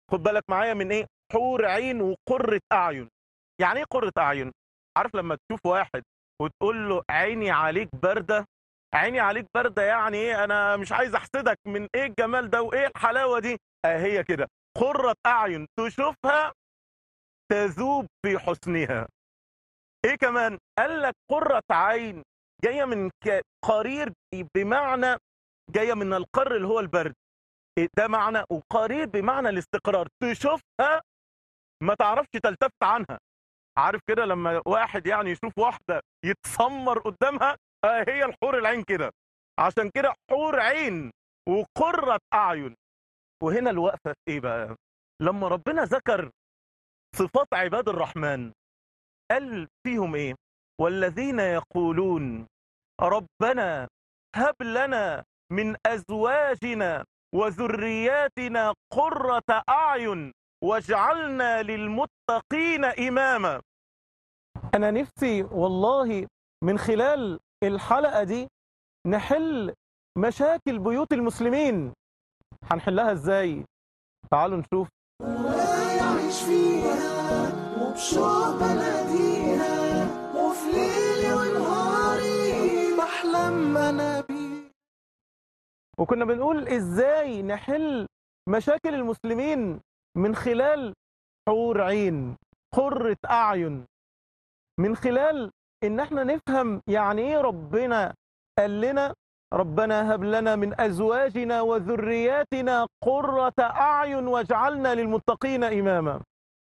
خد بالك معايا من ايه حور عين وقرة اعين يعني ايه قرة اعين عارف لما تشوف واحد وتقول له عيني عليك باردة عيني عليك باردة يعني ايه انا مش عايز احسدك من ايه الجمال ده وايه الحلاوة دي آه هي كده قرة اعين تشوفها تذوب في حسنها ايه كمان قال لك قرة عين جاية من ك- قرير بمعنى جاية من القر اللي هو البرد إيه ده معنى وقرير بمعنى الاستقرار تشوفها ما تعرفش تلتفت عنها عارف كده لما واحد يعني يشوف واحدة يتسمر قدامها آه هي الحور العين كده عشان كده حور عين وقرة أعين وهنا الوقفة في إيه بقى لما ربنا ذكر صفات عباد الرحمن قال فيهم إيه والذين يقولون ربنا هب لنا من أزواجنا وذرياتنا قرة أعين واجعلنا للمتقين إماما أنا نفسي والله من خلال الحلقة دي نحل مشاكل بيوت المسلمين هنحلها ازاي تعالوا نشوف يعيش فيها وبشوق بلديها وفي ليلي ونهاري بحلم انا بيه وكنا بنقول ازاي نحل مشاكل المسلمين من خلال حور عين قرة اعين من خلال ان احنا نفهم يعني ايه ربنا قال لنا ربنا هب لنا من ازواجنا وذرياتنا قرة اعين واجعلنا للمتقين اماما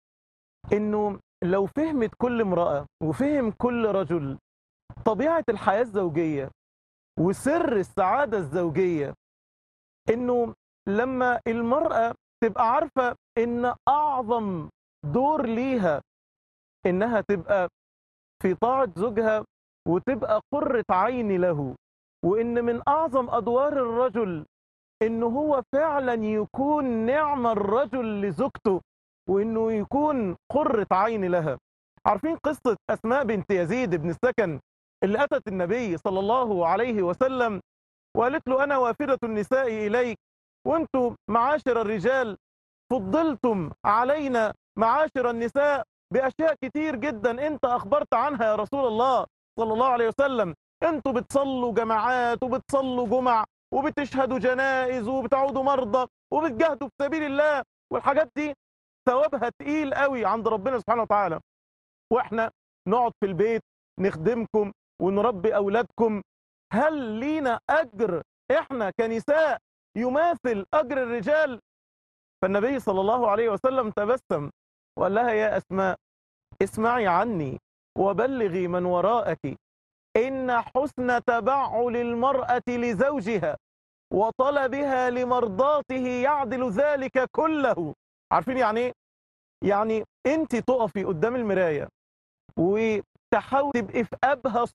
انه لو فهمت كل امرأة وفهم كل رجل طبيعة الحياة الزوجية وسر السعادة الزوجية انه لما المرأة تبقى عارفة ان اعظم دور ليها انها تبقى في طاعة زوجها وتبقى قرة عين له وان من اعظم ادوار الرجل انه هو فعلا يكون نعم الرجل لزوجته وانه يكون قرة عين لها عارفين قصة اسماء بنت يزيد بن السكن اللي اتت النبي صلى الله عليه وسلم وقالت له انا وافدة النساء اليك وانتم معاشر الرجال فضلتم علينا معاشر النساء باشياء كتير جدا انت اخبرت عنها يا رسول الله صلى الله عليه وسلم انتوا بتصلوا جماعات وبتصلوا جمع وبتشهدوا جنائز وبتعودوا مرضى وبتجاهدوا في سبيل الله والحاجات دي ثوابها تقيل قوي عند ربنا سبحانه وتعالى واحنا نقعد في البيت نخدمكم ونربي اولادكم هل لينا اجر احنا كنساء يماثل اجر الرجال فالنبي صلى الله عليه وسلم تبسم وقال لها يا اسماء اسمعي عني وبلغي من وراءك ان حسن تبعل المراه لزوجها وطلبها لمرضاته يعدل ذلك كله عارفين يعني ايه يعني انت تقفي قدام المرايه وتحاولي تبقي في ابهى